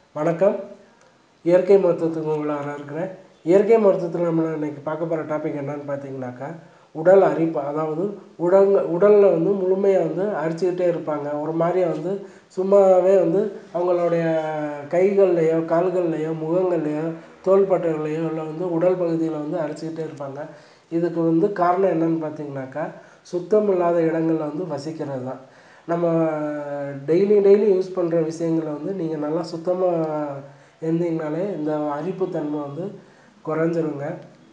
வணக்கம் இயற்கை மருத்துவத்துக்கு உங்களை வரவேற்கிறேன் இயற்கை மருத்துவத்தில் நம்ம இன்னைக்கு பார்க்க போகிற டாபிக் என்னன்னு பார்த்தீங்கன்னாக்கா உடல் அரிப்பு அதாவது உடல் உடலில் வந்து முழுமையாக வந்து அரிச்சுக்கிட்டே இருப்பாங்க ஒரு மாதிரியா வந்து சும்மாவே வந்து அவங்களுடைய கைகள்லையோ கால்கள்லையோ முகங்கள்லையோ தோள்பட்டைகள்லையோ இல்லை வந்து உடல் பகுதியில் வந்து அரிச்சுக்கிட்டே இருப்பாங்க இதுக்கு வந்து காரணம் என்னன்னு பார்த்தீங்கன்னாக்கா சுத்தம் இல்லாத இடங்களில் வந்து வசிக்கிறது தான் நம்ம டெய்லி டெய்லி யூஸ் பண்ணுற விஷயங்களை வந்து நீங்கள் நல்லா சுத்தமாக இருந்தீங்கனாலே இந்த அரிப்புத்தன்மை வந்து குறைஞ்சிருங்க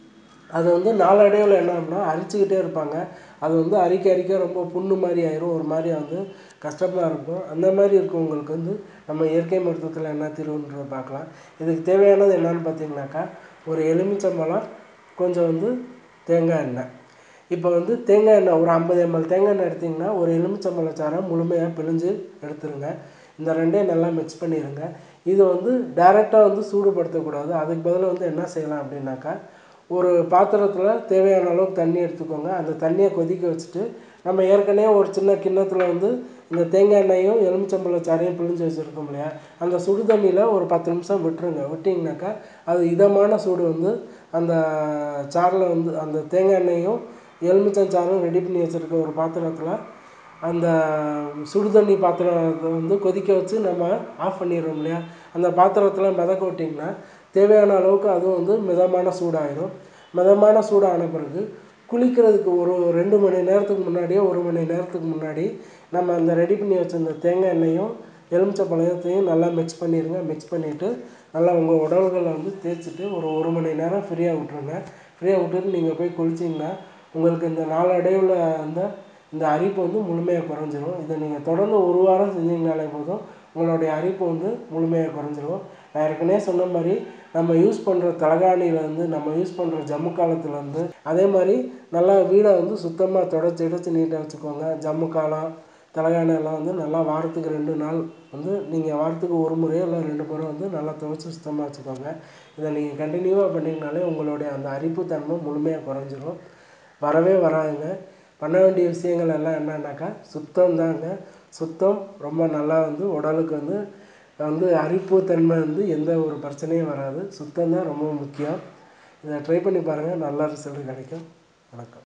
அது வந்து நாளடைவில் என்ன ஆகும்னா அரிச்சுக்கிட்டே இருப்பாங்க அது வந்து அரிக்க அரிக்க ரொம்ப புண்ணு மாதிரி ஆயிரும் ஒரு மாதிரி வந்து கஷ்டமாக இருக்கும் அந்த மாதிரி இருக்கவங்களுக்கு வந்து நம்ம இயற்கை மருத்துவத்தில் என்ன தீர்வுன்றதை பார்க்கலாம் இதுக்கு தேவையானது என்னன்னு பார்த்தீங்கன்னாக்கா ஒரு எலுமிச்சம்பழம் கொஞ்சம் வந்து தேங்காய் எண்ணெய் இப்போ வந்து தேங்காய் எண்ணெய் ஒரு ஐம்பது எம்எல் தேங்காய் எண்ணெய் எடுத்திங்கன்னா ஒரு எலுமிச்சம்பழம் சாறை முழுமையாக பிழிஞ்சு எடுத்துருங்க இந்த ரெண்டையும் நல்லா மிக்ஸ் பண்ணிடுங்க இது வந்து டைரெக்டாக வந்து சூடுபடுத்தக்கூடாது அதுக்கு பதிலாக வந்து என்ன செய்யலாம் அப்படின்னாக்கா ஒரு பாத்திரத்தில் தேவையான அளவுக்கு தண்ணி எடுத்துக்கோங்க அந்த தண்ணியை கொதிக்க வச்சுட்டு நம்ம ஏற்கனவே ஒரு சின்ன கிண்ணத்தில் வந்து இந்த தேங்காய் எண்ணெயும் எலுமிச்சம்பழம் சாறையும் பிழிஞ்சு வச்சுருக்கோம் இல்லையா அந்த சுடு தண்ணியில் ஒரு பத்து நிமிஷம் விட்டுருங்க விட்டிங்கனாக்கா அது இதமான சூடு வந்து அந்த சாறில் வந்து அந்த தேங்காய் எண்ணெயும் எலுமிச்சம் சாறும் ரெடி பண்ணி வச்சுருக்க ஒரு பாத்திரத்தில் அந்த சுடு தண்ணி பாத்திரத்தை வந்து கொதிக்க வச்சு நம்ம ஆஃப் பண்ணிடுறோம் இல்லையா அந்த பாத்திரத்தில் மிதக்க விட்டிங்கன்னா தேவையான அளவுக்கு அதுவும் வந்து மிதமான சூடாயிடும் மிதமான சூடான பிறகு குளிக்கிறதுக்கு ஒரு ரெண்டு மணி நேரத்துக்கு முன்னாடியோ ஒரு மணி நேரத்துக்கு முன்னாடி நம்ம அந்த ரெடி பண்ணி வச்சிருந்த தேங்காய் எண்ணெயும் எலுமிச்சை பழத்தையும் நல்லா மிக்ஸ் பண்ணிடுங்க மிக்ஸ் பண்ணிவிட்டு நல்லா உங்கள் உடல்களை வந்து தேய்ச்சிட்டு ஒரு ஒரு மணி நேரம் ஃப்ரீயாக விட்ருங்க ஃப்ரீயாக விட்டுட்டு நீங்கள் போய் குளிச்சிங்கன்னா உங்களுக்கு இந்த நாளடைவில் அந்த இந்த அரிப்பு வந்து முழுமையாக குறைஞ்சிரும் இதை நீங்கள் தொடர்ந்து ஒரு வாரம் செஞ்சீங்கனாலே போதும் உங்களுடைய அரிப்பு வந்து முழுமையாக குறைஞ்சிரும் நான் ஏற்கனவே சொன்ன மாதிரி நம்ம யூஸ் பண்ணுற தலகாணியிலேருந்து நம்ம யூஸ் பண்ணுற ஜம்மு காலத்துலேருந்து அதே மாதிரி நல்லா வீடை வந்து சுத்தமாக தொடச்சி இடச்சி நீட்டாக வச்சுக்கோங்க ஜம்மு காலம் தலகாணி எல்லாம் வந்து நல்லா வாரத்துக்கு ரெண்டு நாள் வந்து நீங்கள் வாரத்துக்கு ஒரு முறையோ இல்லை ரெண்டு முறை வந்து நல்லா துவைச்சி சுத்தமாக வச்சுக்கோங்க இதை நீங்கள் கண்டினியூவாக பண்ணிங்கனாலே உங்களுடைய அந்த அரிப்பு தன்மை முழுமையாக குறைஞ்சிரும் வரவே வராதுங்க பண்ண வேண்டிய விஷயங்கள் எல்லாம் என்னன்னாக்கா சுத்தம் தாங்க சுத்தம் ரொம்ப நல்லா வந்து உடலுக்கு வந்து வந்து அரிப்பு தன்மை வந்து எந்த ஒரு பிரச்சனையும் வராது சுத்தம் தான் ரொம்ப முக்கியம் இதை ட்ரை பண்ணி பாருங்கள் நல்ல ரிசல்ட் கிடைக்கும் வணக்கம்